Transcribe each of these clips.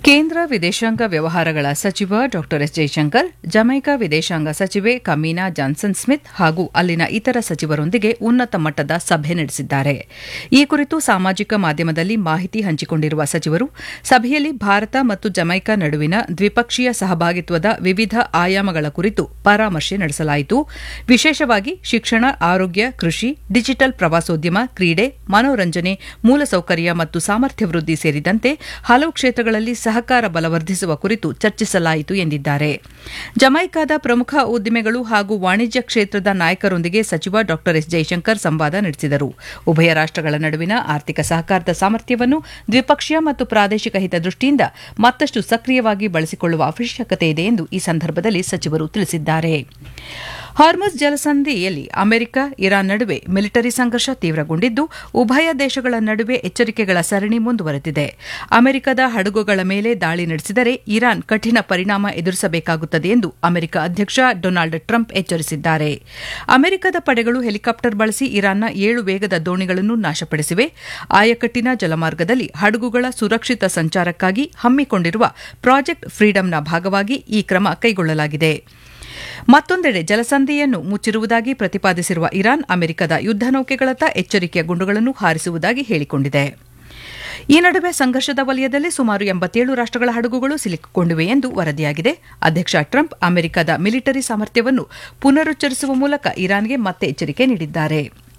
ಕೇಂದ್ರ ವಿದೇಶಾಂಗ ವ್ಯವಹಾರಗಳ ಸಚಿವ ಡಾ ಎಸ್ ಜೈಶಂಕರ್ ಜಮೈಕಾ ವಿದೇಶಾಂಗ ಸಚಿವೆ ಕಮೀನಾ ಜಾನ್ಸನ್ ಸ್ಮಿತ್ ಹಾಗೂ ಅಲ್ಲಿನ ಇತರ ಸಚಿವರೊಂದಿಗೆ ಉನ್ನತ ಮಟ್ಟದ ಸಭೆ ನಡೆಸಿದ್ದಾರೆ ಈ ಕುರಿತು ಸಾಮಾಜಿಕ ಮಾಧ್ಯಮದಲ್ಲಿ ಮಾಹಿತಿ ಹಂಚಿಕೊಂಡಿರುವ ಸಚಿವರು ಸಭೆಯಲ್ಲಿ ಭಾರತ ಮತ್ತು ಜಮೈಕಾ ನಡುವಿನ ದ್ವಿಪಕ್ಷೀಯ ಸಹಭಾಗಿತ್ವದ ವಿವಿಧ ಆಯಾಮಗಳ ಕುರಿತು ಪರಾಮರ್ಶೆ ನಡೆಸಲಾಯಿತು ವಿಶೇಷವಾಗಿ ಶಿಕ್ಷಣ ಆರೋಗ್ಯ ಕೃಷಿ ಡಿಜಿಟಲ್ ಪ್ರವಾಸೋದ್ಯಮ ಕ್ರೀಡೆ ಮನೋರಂಜನೆ ಮೂಲಸೌಕರ್ಯ ಮತ್ತು ಸಾಮರ್ಥ್ಯ ವೃದ್ಧಿ ಸೇರಿದಂತೆ ಹಲವು ಕ್ಷೇತ್ರಗಳಲ್ಲಿ ಸಹಕಾರ ಬಲವರ್ಧಿಸುವ ಕುರಿತು ಚರ್ಚಿಸಲಾಯಿತು ಎಂದಿದ್ದಾರೆ ಜಮೈಕಾದ ಪ್ರಮುಖ ಉದ್ದಿಮೆಗಳು ಹಾಗೂ ವಾಣಿಜ್ಯ ಕ್ಷೇತ್ರದ ನಾಯಕರೊಂದಿಗೆ ಸಚಿವ ಡಾ ಎಸ್ ಜೈಶಂಕರ್ ಸಂವಾದ ನಡೆಸಿದರು ಉಭಯ ರಾಷ್ಟಗಳ ನಡುವಿನ ಆರ್ಥಿಕ ಸಹಕಾರದ ಸಾಮರ್ಥ್ಯವನ್ನು ದ್ವಿಪಕ್ಷೀಯ ಮತ್ತು ಪ್ರಾದೇಶಿಕ ಹಿತದೃಷ್ಟಿಯಿಂದ ಮತ್ತಷ್ಟು ಸಕ್ರಿಯವಾಗಿ ಬಳಸಿಕೊಳ್ಳುವ ಅವಶ್ಯಕತೆ ಇದೆ ಎಂದು ಈ ಸಂದರ್ಭದಲ್ಲಿ ಸಚಿವರು ತಿಳಿಸಿದ್ದಾರೆ ಹಾರ್ಮಸ್ ಜಲಸಂಧಿಯಲ್ಲಿ ಅಮೆರಿಕ ಇರಾನ್ ನಡುವೆ ಮಿಲಿಟರಿ ಸಂಘರ್ಷ ತೀವ್ರಗೊಂಡಿದ್ದು ಉಭಯ ದೇಶಗಳ ನಡುವೆ ಎಚ್ಚರಿಕೆಗಳ ಸರಣಿ ಮುಂದುವರೆದಿದೆ ಅಮೆರಿಕದ ಹಡಗುಗಳ ಮೇಲೆ ದಾಳಿ ನಡೆಸಿದರೆ ಇರಾನ್ ಕಠಿಣ ಪರಿಣಾಮ ಎದುರಿಸಬೇಕಾಗುತ್ತದೆ ಎಂದು ಅಮೆರಿಕ ಅಧ್ಯಕ್ಷ ಡೊನಾಲ್ಡ್ ಟ್ರಂಪ್ ಎಚ್ಚರಿಸಿದ್ದಾರೆ ಅಮೆರಿಕದ ಪಡೆಗಳು ಹೆಲಿಕಾಪ್ಟರ್ ಬಳಸಿ ಇರಾನ್ನ ಏಳು ವೇಗದ ದೋಣಿಗಳನ್ನು ನಾಶಪಡಿಸಿವೆ ಆಯಕಟ್ಟಿನ ಜಲಮಾರ್ಗದಲ್ಲಿ ಹಡಗುಗಳ ಸುರಕ್ಷಿತ ಸಂಚಾರಕ್ಕಾಗಿ ಹಮ್ಮಿಕೊಂಡಿರುವ ಪ್ರಾಜೆಕ್ಟ್ ಫ್ರೀಡಂನ ಭಾಗವಾಗಿ ಈ ಕ್ರಮ ಕೈಗೊಳ್ಳಲಾಗಿದೆ ಮತ್ತೊಂದೆಡೆ ಜಲಸಂಧಿಯನ್ನು ಮುಚ್ಚಿರುವುದಾಗಿ ಪ್ರತಿಪಾದಿಸಿರುವ ಇರಾನ್ ಅಮೆರಿಕದ ಯುದ್ದ ನೌಕೆಗಳತ್ತ ಎಚ್ಚರಿಕೆಯ ಗುಂಡುಗಳನ್ನು ಹಾರಿಸುವುದಾಗಿ ಹೇಳಿಕೊಂಡಿದೆ ಈ ನಡುವೆ ಸಂಘರ್ಷದ ವಲಯದಲ್ಲಿ ಸುಮಾರು ಎಂಬತ್ತೇಳು ರಾಷ್ಟಗಳ ಹಡಗುಗಳು ಸಿಲುಕಿಕೊಂಡಿವೆ ಎಂದು ವರದಿಯಾಗಿದೆ ಅಧ್ಯಕ್ಷ ಟ್ರಂಪ್ ಅಮೆರಿಕದ ಮಿಲಿಟರಿ ಸಾಮರ್ಥ್ಯವನ್ನು ಪುನರುಚ್ಚರಿಸುವ ಮೂಲಕ ಇರಾನ್ಗೆ ಮತ್ತೆ ಎಚ್ಚರಿಕೆ ನೀಡಿದ್ದಾರೆ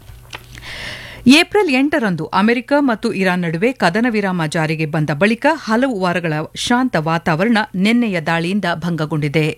ಏಪ್ರಿಲ್ ಎಂಟರಂದು ಅಮೆರಿಕ ಮತ್ತು ಇರಾನ್ ನಡುವೆ ಕದನ ವಿರಾಮ ಜಾರಿಗೆ ಬಂದ ಬಳಿಕ ಹಲವು ವಾರಗಳ ಶಾಂತ ವಾತಾವರಣ ನಿನ್ನೆಯ ದಾಳಿಯಿಂದ ಭಂಗಗೊಂಡಿದೆ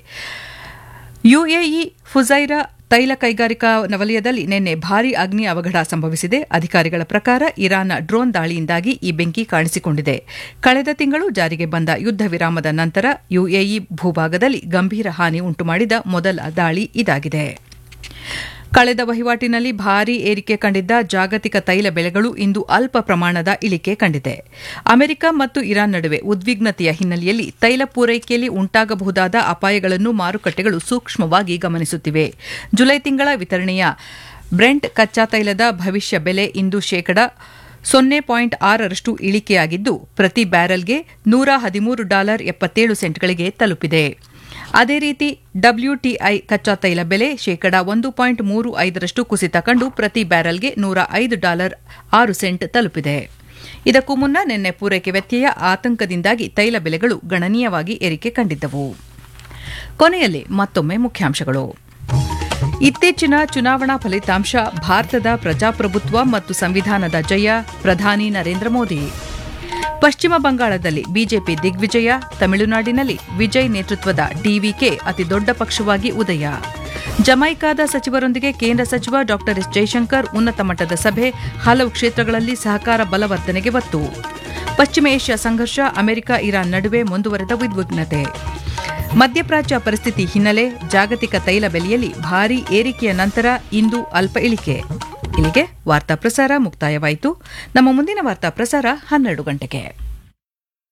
ಯುಎಇ ಫುಜೈರಾ ತೈಲ ಕೈಗಾರಿಕಾ ವಲಯದಲ್ಲಿ ನಿನ್ನೆ ಭಾರೀ ಅಗ್ನಿ ಅವಘಡ ಸಂಭವಿಸಿದೆ ಅಧಿಕಾರಿಗಳ ಪ್ರಕಾರ ಇರಾನ್ನ ಡ್ರೋನ್ ದಾಳಿಯಿಂದಾಗಿ ಈ ಬೆಂಕಿ ಕಾಣಿಸಿಕೊಂಡಿದೆ ಕಳೆದ ತಿಂಗಳು ಜಾರಿಗೆ ಬಂದ ಯುದ್ದ ವಿರಾಮದ ನಂತರ ಯುಎಇ ಭೂಭಾಗದಲ್ಲಿ ಗಂಭೀರ ಹಾನಿ ಉಂಟುಮಾಡಿದ ಮೊದಲ ದಾಳಿ ಇದಾಗಿದೆ ಕಳೆದ ವಹಿವಾಟಿನಲ್ಲಿ ಭಾರೀ ಏರಿಕೆ ಕಂಡಿದ್ದ ಜಾಗತಿಕ ತೈಲ ಬೆಲೆಗಳು ಇಂದು ಅಲ್ಪ ಪ್ರಮಾಣದ ಇಳಿಕೆ ಕಂಡಿದೆ ಅಮೆರಿಕ ಮತ್ತು ಇರಾನ್ ನಡುವೆ ಉದ್ವಿಗ್ನತೆಯ ಹಿನ್ನೆಲೆಯಲ್ಲಿ ತೈಲ ಪೂರೈಕೆಯಲ್ಲಿ ಉಂಟಾಗಬಹುದಾದ ಅಪಾಯಗಳನ್ನು ಮಾರುಕಟ್ಟೆಗಳು ಸೂಕ್ಷ್ಮವಾಗಿ ಗಮನಿಸುತ್ತಿವೆ ಜುಲೈ ತಿಂಗಳ ವಿತರಣೆಯ ಬ್ರೆಂಟ್ ಕಚ್ಚಾ ತೈಲದ ಭವಿಷ್ಯ ಬೆಲೆ ಇಂದು ಶೇಕಡ ಸೊನ್ನೆ ಪಾಯಿಂಟ್ ಆರರಷ್ಟು ಇಳಿಕೆಯಾಗಿದ್ದು ಪ್ರತಿ ಬ್ಯಾರೆಲ್ಗೆ ನೂರ ಹದಿಮೂರು ಡಾಲರ್ ಎಪ್ಪತ್ತೇಳು ಸೆಂಟ್ಗಳಿಗೆ ತಲುಪಿದೆ ಅದೇ ರೀತಿ ಡಬ್ಲ್ಯೂಟಿಐ ಕಚ್ಚಾ ತೈಲ ಬೆಲೆ ಶೇಕಡ ಒಂದು ಪಾಯಿಂಟ್ ಮೂರು ಐದರಷ್ಟು ಕುಸಿತ ಕಂಡು ಪ್ರತಿ ಬ್ಯಾರೆಲ್ಗೆ ನೂರ ಐದು ಡಾಲರ್ ಆರು ಸೆಂಟ್ ತಲುಪಿದೆ ಇದಕ್ಕೂ ಮುನ್ನ ನಿನ್ನೆ ಪೂರೈಕೆ ವ್ಯತ್ಯಯ ಆತಂಕದಿಂದಾಗಿ ತೈಲ ಬೆಲೆಗಳು ಗಣನೀಯವಾಗಿ ಏರಿಕೆ ಕಂಡಿದ್ದವು ಕೊನೆಯಲ್ಲಿ ಮತ್ತೊಮ್ಮೆ ಮುಖ್ಯಾಂಶಗಳು ಇತ್ತೀಚಿನ ಚುನಾವಣಾ ಫಲಿತಾಂಶ ಭಾರತದ ಪ್ರಜಾಪ್ರಭುತ್ವ ಮತ್ತು ಸಂವಿಧಾನದ ಜಯ ಪ್ರಧಾನಿ ನರೇಂದ್ರ ಮೋದಿ ಪಶ್ಚಿಮ ಬಂಗಾಳದಲ್ಲಿ ಬಿಜೆಪಿ ದಿಗ್ವಿಜಯ ತಮಿಳುನಾಡಿನಲ್ಲಿ ವಿಜಯ್ ನೇತೃತ್ವದ ಡಿವಿಕೆ ಅತಿದೊಡ್ಡ ಪಕ್ಷವಾಗಿ ಉದಯ ಜಮೈಕಾದ ಸಚಿವರೊಂದಿಗೆ ಕೇಂದ್ರ ಸಚಿವ ಡಾ ಎಸ್ ಜೈಶಂಕರ್ ಉನ್ನತ ಮಟ್ಟದ ಸಭೆ ಹಲವು ಕ್ಷೇತ್ರಗಳಲ್ಲಿ ಸಹಕಾರ ಬಲವರ್ಧನೆಗೆ ಒತ್ತು ಪಶ್ಚಿಮ ಏಷ್ಯಾ ಸಂಘರ್ಷ ಅಮೆರಿಕ ಇರಾನ್ ನಡುವೆ ಮುಂದುವರೆದ ಉದ್ವಿಗ್ನತೆ ಮಧ್ಯಪ್ರಾಚ್ಯ ಪರಿಸ್ಥಿತಿ ಹಿನ್ನೆಲೆ ಜಾಗತಿಕ ತೈಲ ಬೆಲೆಯಲ್ಲಿ ಭಾರೀ ಏರಿಕೆಯ ನಂತರ ಇಂದು ಅಲ್ಪ ಇಳಿಕೆ ಇಲ್ಲಿಗೆ ವಾರ್ತಾ ಪ್ರಸಾರ ಮುಕ್ತಾಯವಾಯಿತು ನಮ್ಮ ಮುಂದಿನ ವಾರ್ತಾ ಪ್ರಸಾರ ಹನ್ನೆರಡು ಗಂಟೆಗೆ